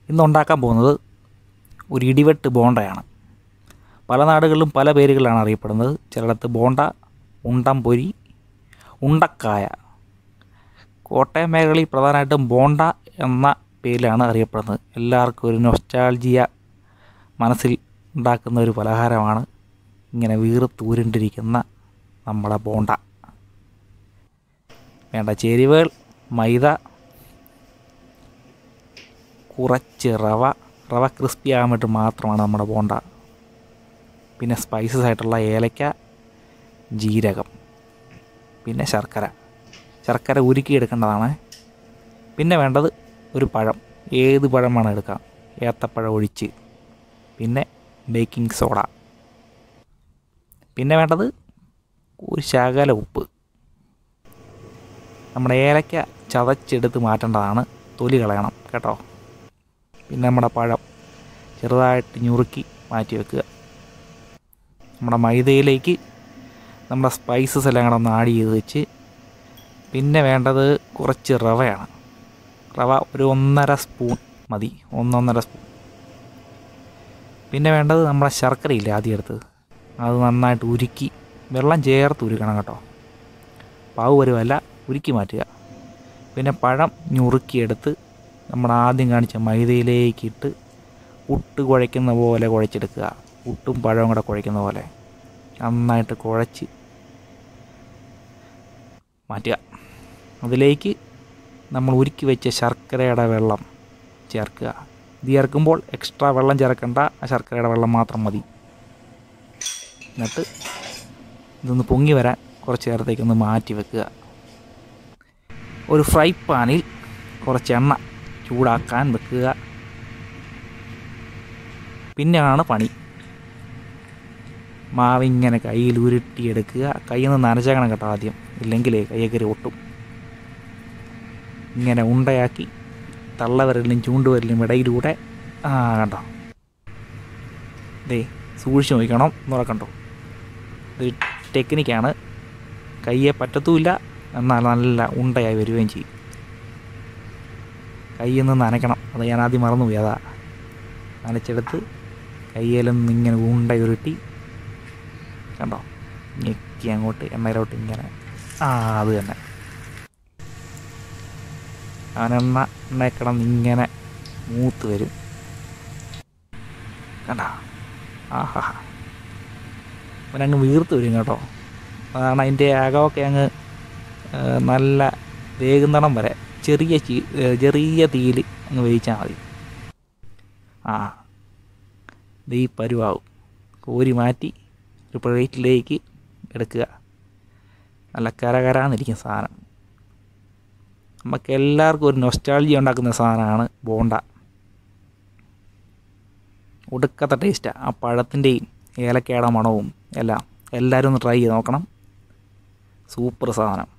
ഇന്ന് ഉണ്ടാക്കാൻ പോകുന്നത് ഒരു ഇടിവെട്ട് ബോണ്ടയാണ് പല നാടുകളിലും പല പേരുകളിലാണ് അറിയപ്പെടുന്നത് ചിലയിടത്ത് ബോണ്ട ഉണ്ടംപൊരി ഉണ്ടക്കായ കോട്ടയം മേഖലയിൽ പ്രധാനമായിട്ടും ബോണ്ട എന്ന പേരിലാണ് അറിയപ്പെടുന്നത് എല്ലാവർക്കും ഒരു നൊസ്റ്റാൾജിയ മനസ്സിൽ ഉണ്ടാക്കുന്ന ഒരു പലഹാരമാണ് ഇങ്ങനെ വീർത്തൂരുണ്ടിരിക്കുന്ന നമ്മുടെ ബോണ്ട വേണ്ട ചേരുവകൾ മൈദ കുറച്ച് റവ റവ ക്രിസ്പി ആകാൻ വേണ്ടി മാത്രമാണ് നമ്മുടെ ബോണ്ട പിന്നെ സ്പൈസസ് ആയിട്ടുള്ള ഏലക്ക ജീരകം പിന്നെ ശർക്കര ശർക്കര ഉരുക്കി എടുക്കേണ്ടതാണ് പിന്നെ വേണ്ടത് ഒരു പഴം ഏത് പഴം വേണം എടുക്കാം ഏത്തപ്പഴം ഒഴിച്ച് പിന്നെ ബേക്കിംഗ് സോഡ പിന്നെ വേണ്ടത് ഒരു ശകല ഉപ്പ് നമ്മുടെ ഏലക്ക ചതച്ചെടുത്ത് മാറ്റേണ്ടതാണ് തൊലി കളയണം കേട്ടോ പിന്നെ നമ്മുടെ പഴം ചെറുതായിട്ട് ഞുറുക്കി മാറ്റി വെക്കുക നമ്മുടെ മൈദയിലേക്ക് നമ്മുടെ സ്പൈസസ് എല്ലാം കൂടെ ഒന്ന് ആഡ് ചെയ്ത് വെച്ച് പിന്നെ വേണ്ടത് കുറച്ച് റവയാണ് റവ ഒരു ഒന്നര സ്പൂൺ മതി ഒന്നൊന്നര സ്പൂൺ പിന്നെ വേണ്ടത് നമ്മുടെ ശർക്കരയില്ലേ ആദ്യം എടുത്തത് അത് നന്നായിട്ട് ഉരുക്കി വെള്ളം ചേർത്ത് ഉരുക്കണം കേട്ടോ പാവ് വരുമല്ല ഉരുക്കി മാറ്റുക പിന്നെ പഴം ഞുറുക്കിയെടുത്ത് നമ്മൾ ആദ്യം കാണിച്ച മൈദയിലേക്ക് ഇട്ട് പുട്ട് കുഴയ്ക്കുന്ന പോലെ കുഴച്ചെടുക്കുക പുട്ടും പഴവും കൂടെ കുഴയ്ക്കുന്ന പോലെ നന്നായിട്ട് കുഴച്ച് മാറ്റുക അതിലേക്ക് നമ്മൾ ഉരുക്കി വെച്ച ശർക്കരയുടെ വെള്ളം ചേർക്കുക ഇത് ചേർക്കുമ്പോൾ എക്സ്ട്രാ വെള്ളം ചേർക്കേണ്ട ആ ശർക്കരയുടെ വെള്ളം മാത്രം മതി എന്നിട്ട് ഇതൊന്ന് പൊങ്ങി വരാൻ കുറച്ച് നേരത്തേക്കൊന്ന് മാറ്റി വെക്കുക ഒരു ഫ്രൈ പാനിൽ കുറച്ച് എണ്ണ ചൂടാക്കാൻ വെക്കുക പിന്നെയാണ് പണി മാവിങ്ങനെ കയ്യിൽ ഉരുട്ടിയെടുക്കുക കയ്യിൽ നിന്ന് നനച്ചേക്കണം കേട്ടോ ആദ്യം ഇല്ലെങ്കിലേ കയ്യേക്കരി ഒട്ടും ഇങ്ങനെ ഉണ്ടയാക്കി തള്ളവിരലിനും ചൂണ്ടുവിരലിനും ഇടയിലൂടെ ആ കണ്ടോ ദേ സൂക്ഷിച്ച് നോക്കണം എന്ന് കണ്ടോ ഇതൊരു ടെക്നിക്കാണ് കയ്യെ പറ്റത്തുമില്ല എന്നാൽ നല്ല ഉണ്ടയായി വരികയും ചെയ്യും കയ്യിൽ നിന്ന് നനയ്ക്കണം അത് ഞാൻ ആദ്യം മറന്നുപോയി അതാ നനച്ചെടുത്ത് കയ്യിലൊന്ന് ഇങ്ങനെ ഉണ്ട ഉരുട്ടി കണ്ടോ ഞെക്കി അങ്ങോട്ട് എണ്ണയിലോട്ട് ഇങ്ങനെ ആ അത് തന്നെ അവനെണ്ണ എണ്ണ കിടന്ന് ഇങ്ങനെ മൂത്ത് വരും കണ്ട ആഹാ അവനങ്ങ് വീർത്ത് വരും കേട്ടോ അതാണ് അതിൻ്റെ അകമൊക്കെ അങ്ങ് ഏ, നല്ല വേകുന്നിടം വരെ ചെറിയ ചീ ഏ, ചെറിയ തീയിൽ അങ്ങ് വേവിച്ചാൽ മതി ആ ഇത് ഈ പരുവാവും കോരി മാറ്റി ഒരു പ്ലേറ്റിലേക്ക് എടുക്കുക നല്ല കരകരാന്നിരിക്കും സാധനം നമുക്ക് എല്ലാവർക്കും ഒരു നൊസ്റ്റാൾജി ഉണ്ടാക്കുന്ന സാധനമാണ് ബോണ്ട ഒടുക്കത്തെ ടേസ്റ്റാണ് ആ പഴത്തിൻ്റെയും ഏലക്കയുടെ മണവും എല്ലാം എല്ലാവരും ഒന്ന് ട്രൈ ചെയ്ത് നോക്കണം സൂപ്പർ സാധനം